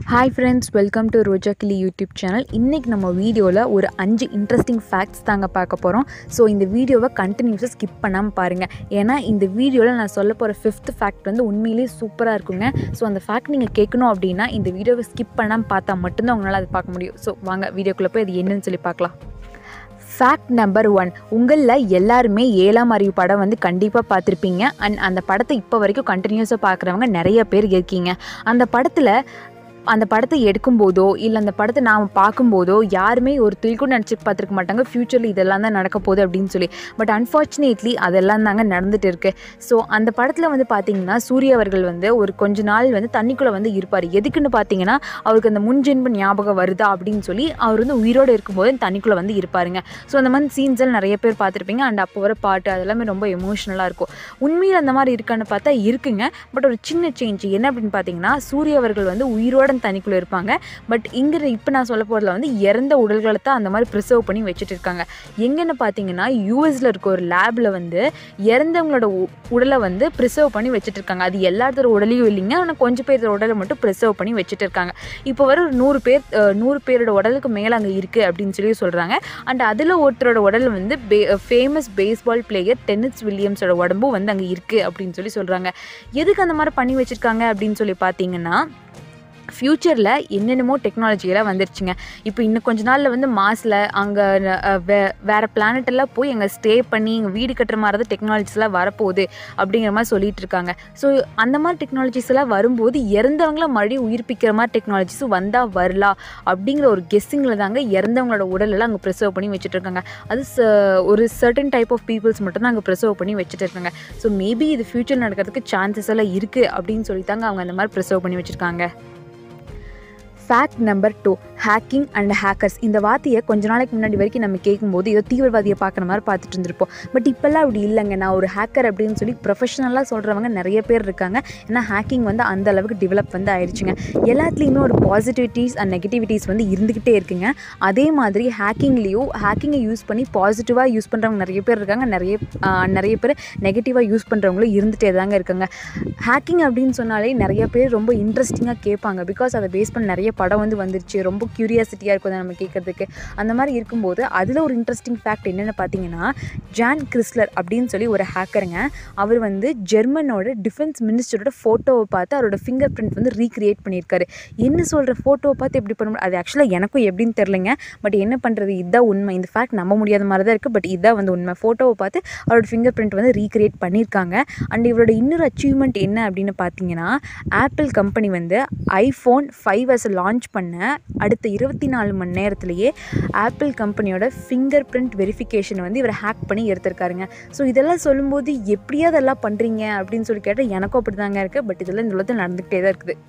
hi friends welcome to Roja Kili YouTube channel இன்றைக்கி நம்ம வீடியோவில் ஒரு அஞ்சு இன்ட்ரெஸ்டிங் ஃபேக்ட்ஸ் தாங்க பார்க்க போகிறோம் ஸோ இந்த வீடியோவை கண்டினியூஸாக ஸ்கிப் பண்ணாமல் பாருங்கள் ஏன்னா இந்த வீடியோவில் நான் சொல்ல போகிற ஃபிஃப்த் ஃபேக்ட் வந்து உண்மையிலேயே சூப்பராக இருக்குங்க ஸோ அந்த ஃபேக்ட் நீங்கள் கேட்கணும் அப்படின்னா இந்த வீடியோவை ஸ்கிப் பண்ணாமல் பார்த்தா மட்டும்தான் உங்களால் அதை பார்க்க முடியும் ஸோ வாங்க வீடியோக்குள்ளே போய் அது என்னன்னு சொல்லி பார்க்கலாம் ஃபேக்ட் நம்பர் ஒன் உங்களில் எல்லாருமே ஏழாம் அறிவு படம் வந்து கண்டிப்பாக பார்த்துருப்பீங்க அண்ட் அந்த படத்தை இப்போ வரைக்கும் கண்டினியூஸாக பார்க்குறவங்க நிறைய பேர் இருக்கீங்க அந்த படத்தில் அந்த படத்தை எடுக்கும்போதோ இல்லை அந்த படத்தை நாம் பார்க்கும்போதோ யாருமே ஒரு துளி கூட நினச்சி பார்த்துருக்க மாட்டாங்க ஃப்யூச்சரில் இதெல்லாம் தான் நடக்க போகுது அப்படின்னு சொல்லி பட் அன்ஃபார்ச்சுனேட்லி அதெல்லாம் தாங்க நடந்துட்டு இருக்கு ஸோ அந்த படத்தில் வந்து பார்த்தீங்கன்னா சூர்யா அவர்கள் வந்து ஒரு கொஞ்ச நாள் வந்து தண்ணிக்குள்ளே வந்து இருப்பார் எதுக்குன்னு பார்த்தீங்கன்னா அவருக்கு அந்த முன்ஜென்ம ஞாபகம் வருதா அப்படின்னு சொல்லி அவர் வந்து உயிரோடு இருக்கும்போது தண்ணிக்குள்ளே வந்து இருப்பாருங்க ஸோ அந்த மாதிரி சீன்ஸ் எல்லாம் நிறைய பேர் பார்த்துருப்பீங்க அண்ட் அப்போ வர பாட்டு அதெல்லாமே ரொம்ப எமோஷ்னலாக இருக்கும் உண்மையில் அந்த மாதிரி இருக்கான்னு பார்த்தா இருக்குங்க பட் ஒரு சின்ன சேஞ்ச் என்ன அப்படின்னு பார்த்தீங்கன்னா சூர்யா அவர்கள் வந்து உயிரோட தண்ணிக்குள்ளே இருப்பாங்க பட் இங்கே இப்போ நான் சொல்ல போகிறதுல வந்து இறந்த உடல்களை தான் அந்த மாதிரி ப்ரிசர்வ் பண்ணி வச்சுட்டு இருக்காங்க எங்கன்னு பார்த்தீங்கன்னா யூஎஸில் இருக்க ஒரு லேபில் வந்து இறந்தவங்களோட உ- உடலை வந்து ப்ரிசர்வ் பண்ணி வச்சுட்டு இருக்காங்க அது எல்லாத்தோட உடலையும் இல்லைங்க ஆனால் கொஞ்சம் பேரோட உடலை மட்டும் ப்ரிசர்வ் பண்ணி வச்சுட்டு இருக்காங்க இப்போ வர ஒரு நூறு பேர் அஹ், நூறு பேரோட உடலுக்கு மேலே அங்கே இருக்குது அப்படின்னு சொல்லி சொல்கிறாங்க அண்ட் அதில் ஒருத்தரோட உடல் வந்து பே ஃபேமஸ் பேஸ்பால் பிளேயர் டென்னிஸ் வில்லியம்ஸோட உடம்பும் வந்து அங்கே இருக்குது அப்படின்னு சொல்லி சொல்கிறாங்க எதுக்கு அந்த மாதிரி பண்ணி வச்சுருக்காங்க அப்படின்னு சொல்லி பார்த்தீங்கன்னா ஃப்யூச்சரில் என்னென்னமோ டெக்னாலஜியெல்லாம் வந்துருச்சுங்க இப்போ இன்னும் கொஞ்ச நாளில் வந்து மாஸில் அங்கே வே வேறு பிளானட்டெல்லாம் போய் அங்கே ஸ்டே பண்ணி இங்கே வீடு கட்டுற மாதிரி தான் டெக்னாலஜிஸ்லாம் வரப்போகுது அப்படிங்கிற மாதிரி சொல்லிட்டு இருக்காங்க ஸோ அந்த மாதிரி டெக்னாலஜிஸ் எல்லாம் வரும்போது இறந்தவங்கள மறுபடியும் உயிர்ப்பிக்கிற மாதிரி டெக்னாலஜிஸ் வந்தால் வரலாம் அப்படிங்கிற ஒரு கெஸ்ஸிங்கில் தாங்க இறந்தவங்களோட உடலெல்லாம் அங்கே ப்ரிசர்வ் பண்ணி வச்சுட்டு இருக்காங்க அது ச- ஒரு சர்டன் டைப் ஆஃப் பீப்புள்ஸ் மட்டும் தான் அங்கே ப்ரிசர்வ் பண்ணி வச்சுட்டு இருக்காங்க ஸோ மேபி இது ஃப்யூச்சர் நடக்கிறதுக்கு சான்சஸ் எல்லாம் இருக்குது அப்படின்னு சொல்லி தாங்க அவங்க அந்த மாதிரி ப்ரிசர்வ் பண்ணி வச்சுருக்காங்க fact number two hacking and hackers இந்த வார்த்தையை கொஞ்ச நாளைக்கு முன்னாடி வரைக்கும் நம்ம கேட்கும்போது ஏதோ தீவிரவாதியை பார்க்குற மாதிரி பார்த்துட்டு இருந்திருப்போம் பட் இப்போல்லாம் அப்படி இல்லைங்க நான் ஒரு ஹேக்கர் அப்படின்னு சொல்லி ப்ரொஃபஷனலாக சொல்கிறவங்க நிறைய பேர் இருக்காங்க ஏன்னா ஹேக்கிங் வந்து அந்த அளவுக்கு டெவலப் வந்து ஆயிடுச்சுங்க எல்லாத்துலேயுமே ஒரு பாசிட்டிவிட்டிஸ் அண்ட் நெகட்டிவிட்டிஸ் வந்து இருந்துக்கிட்டே இருக்குங்க அதே மாதிரி ஹேக்கிங்லேயும் ஹேக்கிங்கை யூஸ் பண்ணி பாசிட்டிவாக யூஸ் பண்ணுறவங்க நிறைய பேர் இருக்காங்க நிறைய ஆஹ், நிறைய பேர் நெகட்டிவாக யூஸ் பண்ணுறவங்களும் இருந்துகிட்டே தாங்க இருக்காங்க ஹேக்கிங் அப்படின்னு சொன்னாலே நிறைய பேர் ரொம்ப இன்ட்ரெஸ்டிங்காக கேட்பாங்க பிகாஸ் அதை பேஸ் பண்ண நிறைய படம் வந்து வந்துருச்சு ரொம்ப க்யூரியாசிட்டியாக இருக்கும் அதை நம்ம கேட்கறதுக்கு அந்த மாதிரி இருக்கும்போது அதில் ஒரு இன்ட்ரெஸ்டிங் ஃபேக்ட் என்னென்னு பார்த்தீங்கன்னா ஜான் கிறிஸ்லர் அப்படின்னு சொல்லி ஒரு ஹேக்கருங்க அவர் வந்து ஜெர்மனோட டிஃபென்ஸ் மினிஸ்டரோட ஃபோட்டோவை பார்த்து அவரோட ஃபிங்கர் பிரிண்ட் வந்து ரீக்ரியேட் பண்ணியிருக்காரு என்ன சொல்கிற ஃபோட்டோவை பார்த்து எப்படி பண்ண முடியும் அது ஆக்சுவலாக எனக்கும் எப்படின்னு தெரிலங்க பட் என்ன பண்ணுறது இதுதான் உண்மை இந்த ஃபேக்ட் நம்ப முடியாத மாதிரி தான் இருக்குது பட் இதுதான் வந்து உண்மை ஃபோட்டோவை பார்த்து அவரோட ஃபிங்கர் பிரிண்ட் வந்து ரீக்ரியேட் பண்ணியிருக்காங்க அண்ட் இவரோட இன்னொரு அச்சீவ்மெண்ட் என்ன அப்படின்னு பார்த்தீங்கன்னா ஆப்பிள் கம்பெனி வந்து ஐஃபோன் ஃபைவ் எஸ் லான்ச் பண்ண அடுத்த இருபத்தி நாலு மணி நேரத்திலேயே ஆப்பிள் கம்பெனியோட ஃபிங்கர் பிரிண்ட் வெரிஃபிகேஷன் வந்து இவர் ஹேக் பண்ணி எடுத்திருக்காருங்க ஸோ இதெல்லாம் சொல்லும்போது எப்படியா அதெல்லாம் பண்ணுறீங்க அப்படின்னு சொல்லி கேட்டால் எனக்கும் அப்படி தாங்க இருக்குது பட் இதெல்லாம் இந்த உலகத்தில் நடந்துக்கிட்டே தான் இருக்குது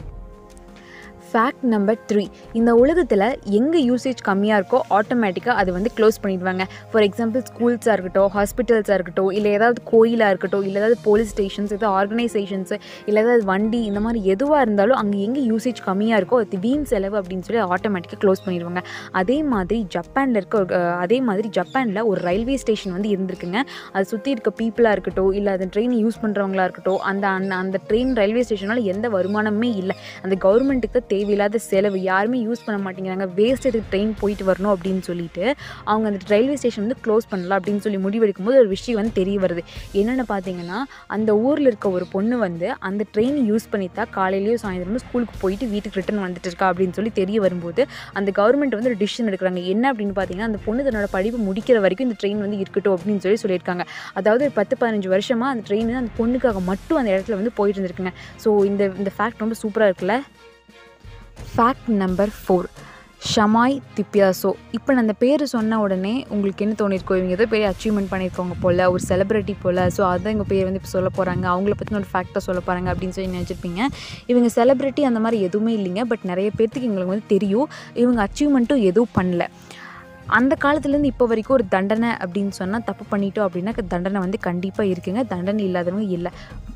ஃபேக்ட் நம்பர் த்ரீ இந்த உலகத்தில் எங்கே யூசேஜ் கம்மியாக இருக்கோ ஆட்டோமேட்டிக்காக அது வந்து க்ளோஸ் பண்ணிடுவாங்க ஃபார் எக்ஸாம்பிள் ஸ்கூல்ஸாக இருக்கட்டும் ஹாஸ்பிட்டல்ஸாக இருக்கட்டும் இல்லை ஏதாவது கோயிலாக இருக்கட்டும் இல்லை ஏதாவது போலீஸ் ஸ்டேஷன்ஸ் ஏதாவது ஆர்கனைசேஷன்ஸு இல்லை ஏதாவது வண்டி இந்த மாதிரி எதுவாக இருந்தாலும் அங்கே எங்கே யூசேஜ் கம்மியாக இருக்கோ அது வீண் செலவு அப்படின்னு சொல்லி ஆட்டோமேட்டிக்காக க்ளோஸ் பண்ணிடுவாங்க அதே மாதிரி ஜப்பானில் இருக்க ஒரு, அஹ், அதே மாதிரி ஜப்பானில் ஒரு ரயில்வே ஸ்டேஷன் வந்து இருந்திருக்குங்க அதை சுற்றி இருக்க பீப்புளாக இருக்கட்டும் இல்லை அந்த ட்ரெயினை யூஸ் பண்ணுறவங்களா இருக்கட்டும் அந்த அந்த அந்த ட்ரெயின் ரயில்வே ஸ்டேஷனால் எந்த வருமானமே இல்லை அந்த கவர்மெண்ட்டுக்கு தான் தேவையில்லாத செலவு யாருமே யூஸ் பண்ண மாட்டேங்கிறாங்க வேஸ்ட் இதுக்கு ட்ரெயின் போயிட்டு வரணும் அப்படின்னு சொல்லிட்டு அவங்க அந்த ரயில்வே ஸ்டேஷன் வந்து க்ளோஸ் பண்ணலாம் அப்படின்னு சொல்லி முடிவெடுக்கும் போது ஒரு விஷயம் வந்து தெரிய வருது என்னென்னு பார்த்தீங்கன்னா அந்த ஊரில் இருக்க ஒரு பொண்ணு வந்து அந்த ட்ரெயின் யூஸ் பண்ணி தான் காலையிலேயோ சாயந்தரமும் ஸ்கூலுக்கு போயிட்டு வீட்டுக்கு ரிட்டர்ன் வந்துட்டு இருக்கா அப்படின்னு சொல்லி தெரிய வரும்போது அந்த கவர்மெண்ட் வந்து ஒரு டிசிஷன் எடுக்கிறாங்க என்ன அப்படின்னு பார்த்தீங்கன்னா அந்த பொண்ணு தன்னோட படிப்பு முடிக்கிற வரைக்கும் இந்த ட்ரெயின் வந்து இருக்கட்டும் அப்படின்னு சொல்லி சொல்லியிருக்காங்க அதாவது ஒரு பத்து பதினஞ்சு வருஷமாக அந்த ட்ரெயின் அந்த பொண்ணுக்காக மட்டும் அந்த இடத்துல வந்து போயிட்டு இருந்திருக்குங்க ஸோ இந்த இந்த ஃபேக்ட் ரொம்ப சூப்பராக இருக்குல்ல ஃபேக்ட் நம்பர் ஃபோர் ஷமாய் திப்பியாசோ இப்போ நான் அந்த பேர் சொன்ன உடனே உங்களுக்கு என்ன தோணிருக்கோ இவங்க ஏதோ பெரிய அச்சீவ்மெண்ட் பண்ணியிருக்கவங்க போல் ஒரு செலிபிரிட்டி போல் ஸோ அதான் எங்கள் பேர் வந்து இப்போ சொல்ல போகிறாங்க அவங்கள பற்றின ஒரு ஃபேக்டாக சொல்ல போகிறாங்க அப்படின்னு சொல்லி நினச்சிருப்பீங்க இவங்க செலிபிரிட்டி அந்த மாதிரி எதுவுமே இல்லைங்க பட் நிறைய பேர்த்துக்கு எங்களுக்கு வந்து தெரியும் இவங்க அச்சீவ்மெண்ட்டும் எதுவும் பண்ணல அந்த காலத்துலேருந்து இப்போ வரைக்கும் ஒரு தண்டனை அப்படின்னு சொன்னால் தப்பு பண்ணிட்டோம் அப்படின்னா தண்டனை வந்து கண்டிப்பாக இருக்குங்க தண்டனை இல்லாதவங்க இல்லை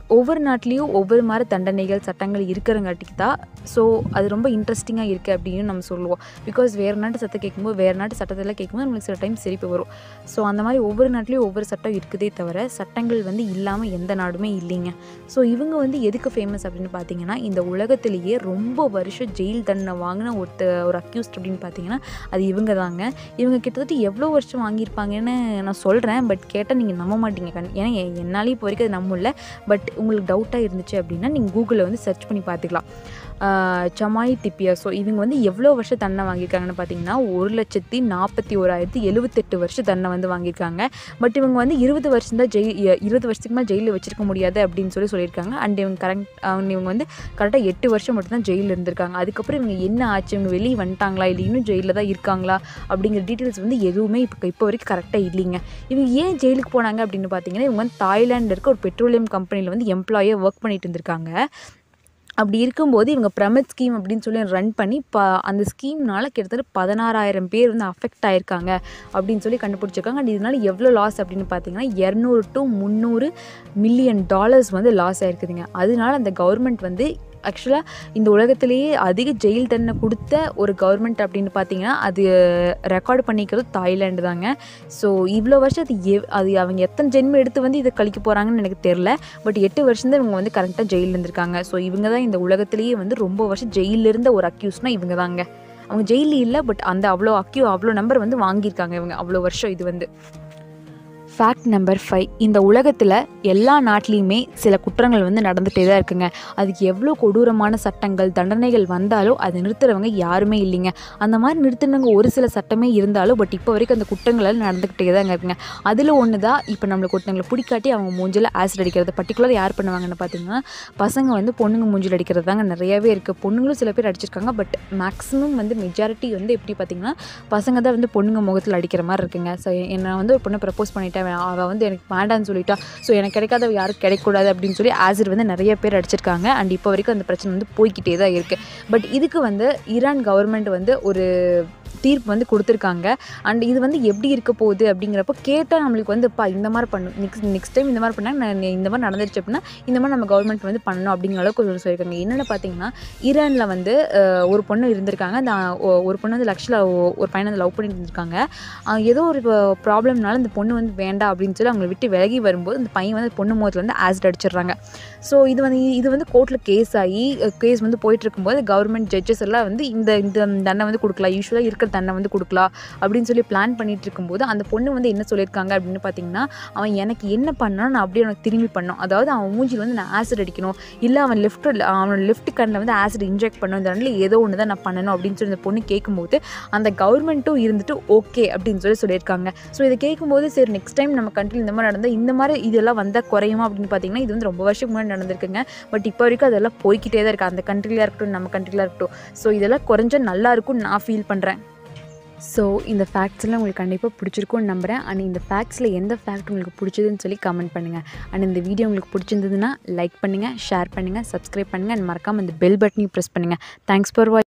ஒவ்வொரு நாட்டிலையும் ஒவ்வொரு மாதிரி தண்டனைகள் சட்டங்கள் இருக்கிறங்காட்டிக்கு தான் ஸோ அது ரொம்ப இன்ட்ரெஸ்டிங்காக இருக்குது அப்படின்னு நம்ம சொல்லுவோம் பிகாஸ் வேறு நாட்டு சட்டம் கேட்கும்போது வேறு நாட்டு சட்டத்தில் கேட்கும்போது நம்மளுக்கு சில டைம் சிரிப்பு வரும் ஸோ அந்த மாதிரி ஒவ்வொரு நாட்டிலையும் ஒவ்வொரு சட்டம் இருக்குதே தவிர சட்டங்கள் வந்து இல்லாமல் எந்த நாடுமே இல்லைங்க ஸோ இவங்க வந்து எதுக்கு ஃபேமஸ் அப்படின்னு பார்த்தீங்கன்னா இந்த உலகத்திலேயே ரொம்ப வருஷம் ஜெயில் தண்டனை வாங்கின ஒருத்த ஒரு அக்யூஸ்ட் அப்படின்னு பார்த்தீங்கன்னா அது இவங்க தாங்க இவங்க கிட்டத்தட்ட எவ்வளோ வருஷம் வாங்கியிருப்பாங்கன்னு நான் சொல்கிறேன் பட் கேட்டால் நீங்கள் நம்ப மாட்டீங்க கண் ஏன்னா எ- என்னாலேயும் இப்போ வரைக்கும் அது நம்பல பட் உங்களுக்கு டவுட்டாக இருந்துச்சு அப்படின்னா நீங்கள் கூகுளில் வந்து சர்ச் பண்ணி பார்த்துக்கலாம் ஆஹ் சமாய் திப்பியா ஸோ இவங்க வந்து எவ்வளோ வருஷம் தண்டனை வாங்கியிருக்காங்கன்னு பார்த்தீங்கன்னா ஒரு லட்சத்தி நாற்பத்தி ஓராயிரத்தி எழுபத்தெட்டு வருஷம் தண்டனை வந்து வாங்கியிருக்காங்க பட் இவங்க வந்து இருபது வருஷம் தான் ஜெயில் இ- இருபது வருஷத்துக்கு மேலே ஜெயிலில் வச்சிருக்க முடியாது அப்படின்னு சொல்லி சொல்லியிருக்காங்க அண்ட் இவங்க கரெக்ட் அவங்க இவங்க வந்து கரெக்டாக எட்டு வருஷம் மட்டும்தான் ஜெயிலில் இருந்திருக்காங்க அதுக்கப்புறம் இவங்க என்ன ஆச்சு இவங்க வெளியே வந்துட்டாங்களா இல்லை இன்னும் ஜெயிலில் தான் இருக்காங்களா அப்படிங்கிற டீட்டெயில்ஸ் வந்து எதுவுமே இப்போ இப்போ வரைக்கும் கரெக்டாக இல்லைங்க இவங்க ஏன் ஜெயிலுக்கு போனாங்க அப்படின்னு பார்த்தீங்கன்னா இவங்க வந்து தாய்லாண்டில் இருக்க ஒரு பெட்ரோலியம் கம்பெனியில் வந்து எம்ப்ளாயாக ஒர்க் பண்ணிட்டு இருந்திருக்காங்க அப்படி இருக்கும்போது இவங்க பிரமிட் ஸ்கீம் அப்படின்னு சொல்லி ரன் பண்ணி ப அந்த ஸ்கீம்னால கிட்டத்தட்ட பதினாறாயிரம் பேர் வந்து அஃபெக்ட் ஆயிருக்காங்க அப்படின்னு சொல்லி கண்டுபிடிச்சிருக்காங்க அண்ட் இதனால எவ்வளோ லாஸ் அப்படின்னு பார்த்தீங்கன்னா இரநூறு டு முந்நூறு மில்லியன் டாலர்ஸ் வந்து லாஸ் ஆயிருக்குதுங்க அதனால அந்த கவர்மெண்ட் வந்து ஆக்சுவலாக இந்த உலகத்திலேயே அதிக ஜெயில் தண்டனை கொடுத்த ஒரு கவர்மெண்ட் அப்படின்னு பார்த்தீங்கன்னா அது ரெக்கார்டு பண்ணிக்கிறது தாய்லாண்டு தாங்க ஸோ இவ்வளோ வருஷம் அது எவ் அது அவங்க எத்தனை ஜென்மம் எடுத்து வந்து இதை கழிக்க போகிறாங்கன்னு எனக்கு தெரில பட் எட்டு வருஷம் தான் இவங்க வந்து கரெக்டாக ஜெயிலில் இருந்திருக்காங்க ஸோ இவங்க தான் இந்த உலகத்திலேயே வந்து ரொம்ப வருஷம் ஜெயிலில் இருந்த ஒரு அக்யூஸ்னால் இவங்க தாங்க அவங்க ஜெயிலில் இல்லை பட் அந்த அவ்வளோ அக்யூ அவ்வளோ நம்பர் வந்து வாங்கியிருக்காங்க இவங்க அவ்வளோ வருஷம் இது வந்து ஃபேக்ட் நம்பர் ஃபைவ் இந்த உலகத்தில் எல்லா நாட்டிலையுமே சில குற்றங்கள் வந்து நடந்துகிட்டே தான் இருக்குங்க அதுக்கு எவ்வளோ கொடூரமான சட்டங்கள் தண்டனைகள் வந்தாலும் அதை நிறுத்துறவங்க யாருமே இல்லைங்க அந்த மாதிரி நிறுத்தினவங்க ஒரு சில சட்டமே இருந்தாலும் பட் இப்போ வரைக்கும் அந்த குற்றங்கள் எல்லாம் நடந்துக்கிட்டே தாங்க இருக்குங்க அதில் ஒன்று தான் இப்போ நம்மளுக்கு ஒருத்தவங்களை பிடிக்காட்டி அவங்க மூஞ்சில் ஆசிட் அடிக்கிறது பர்டிகுலர் யார் பண்ணுவாங்கன்னு பார்த்தீங்கன்னா பசங்க வந்து பொண்ணுங்க மூஞ்சில் அடிக்கிறது தாங்க நிறையவே இருக்குது பொண்ணுங்களும் சில பேர் அடிச்சிருக்காங்க பட் மேக்ஸிமம் வந்து மெஜாரிட்டி வந்து எப்படி பார்த்தீங்கன்னா பசங்க தான் வந்து பொண்ணுங்க முகத்தில் அடிக்கிற மாதிரி இருக்குங்க ஸோ என்ன வந்து ஒரு பொண்ணை ப்ரப்போஸ் பண்ணிட்டேன் அவள் வந்து எனக்கு வேண்டான்னு சொல்லிட்டா ஸோ எனக்கு கிடைக்காத யாரும் கிடைக்கக்கூடாது அப்படின்னு சொல்லி ஆசிட் வந்து நிறைய பேர் அடிச்சிருக்காங்க அண்ட் இப்போ வரைக்கும் அந்த பிரச்சனை வந்து போய்க்கிட்டே தான் இருக்குது பட் இதுக்கு வந்து ஈரான் கவர்மெண்ட் வந்து ஒரு தீர்ப்பு வந்து கொடுத்துருக்காங்க அண்ட் இது வந்து எப்படி இருக்க போகுது அப்படிங்கிறப்ப கேட்டால் நம்மளுக்கு வந்து பா இந்த மாதிரி பண்ணும் நெக்ஸ்ட் நெக்ஸ்ட் டைம் இந்த மாதிரி பண்ணாங்க நான் இந்த மாதிரி நடந்துருச்சு அப்படின்னா இந்த மாதிரி நம்ம கவர்மெண்ட் வந்து பண்ணணும் அப்படிங்கிற அளவுக்கு ஒரு சொல்லியிருக்காங்க என்னென்னு பார்த்தீங்கன்னா ஈரானில் வந்து அஹ், ஒரு பொண்ணு இருந்திருக்காங்க அந்த ஒ- ஒரு பொண்ணு வந்து லக்ஷில் ஒரு பையனை வந்து லவ் பண்ணிட்டு இருந்திருக்காங்க அஹ், ஏதோ ஒரு ப்ராப்ளம்னால இந்த பொண்ணு வந்து வேண்டாம் அப்படின்னு சொல்லி அவங்களை விட்டு விலகி வரும்போது அந்த பையன் வந்து பொண்ணு முகத்தில் வந்து ஆசிட் அடிச்சிடுறாங்க ஸோ இது வந்து இது வந்து கோர்ட்டில் கேஸ் ஆகி கேஸ் வந்து போயிட்டு இருக்கும்போது கவர்மெண்ட் ஜட்ஜஸ் எல்லாம் வந்து இந்த இந்த தண்டனை வந்து கொடுக்கலாம் யூஸ்வலாக இருக்கிற தண்டனை வந்து கொடுக்கலாம் அப்படின்னு சொல்லி பிளான் பண்ணிட்டு இருக்கும்போது அந்த பொண்ணு வந்து என்ன சொல்லியிருக்காங்க அப்படின்னு பார்த்தீங்கன்னா அவன் எனக்கு என்ன பண்ணாலும் நான் அப்படியே அவனுக்கு திரும்பி பண்ணணும் அதாவது அவன் மூஞ்சில் வந்து நான் ஆசிட் அடிக்கணும் இல்லை அவன் லெஃப்ட் அவனோட லெஃப்ட் கண்ணில் வந்து ஆசிட் இன்ஜெக்ட் பண்ணணும் இந்த ரெண்டில் ஏதோ ஒன்று தான் நான் பண்ணணும் அப்படின்னு சொல்லி அந்த பொண்ணு கேட்கும்போது அந்த கவர்மெண்ட்டும் இருந்துட்டு ஓகே அப்படின்னு சொல்லி சொல்லியிருக்காங்க ஸோ இதை கேட்கும்போது சரி நெக்ஸ்ட் டைம் நம்ம கண்ட்ரியில் இந்த மாதிரி நடந்தால் இந்த மாதிரி இதெல்லாம் வந்தால் குறையுமா அப்படின்னு பார்த்தீங்கன்னா இது வந்து ரொம்ப வருஷம் முன்னாடி நடந்திருக்குங்க பட் இப்போ வரைக்கும் அதெல்லாம் போய்க்கிட்டே தான் இருக்குது அந்த கண்ட்ரியில் இருக்கட்டும் நம்ம கண்ட்ரியில் இருக்கட்டும் ஸோ இதெல்லாம் குறைஞ்சா நல்லா இருக்கும்னு நான் ஃபீல் பண்ணுறேன் ஸோ இந்த ஃபேக்ட்ஸ்லாம் உங்களுக்கு கண்டிப்பாக பிடிச்சிருக்கும்னு நம்புகிறேன் அண்ட் இந்த ஃபேக்ட்ஸில் எந்த ஃபேக்ட் உங்களுக்கு பிடிச்சதுன்னு சொல்லி கமெண்ட் பண்ணுங்கள் அண்ட் இந்த வீடியோ உங்களுக்கு பிடிச்சிருந்ததுன்னா லைக் பண்ணுங்கள் ஷேர் பண்ணுங்கள் சப்ஸ்கிரைப் பண்ணுங்கள் அண்ட் மறக்காமல் இந்த பெல் பட்டனையும் ப்ரெஸ் பண்ணுங்கள் தேங்க்ஸ் ஃபார் வாட்ச்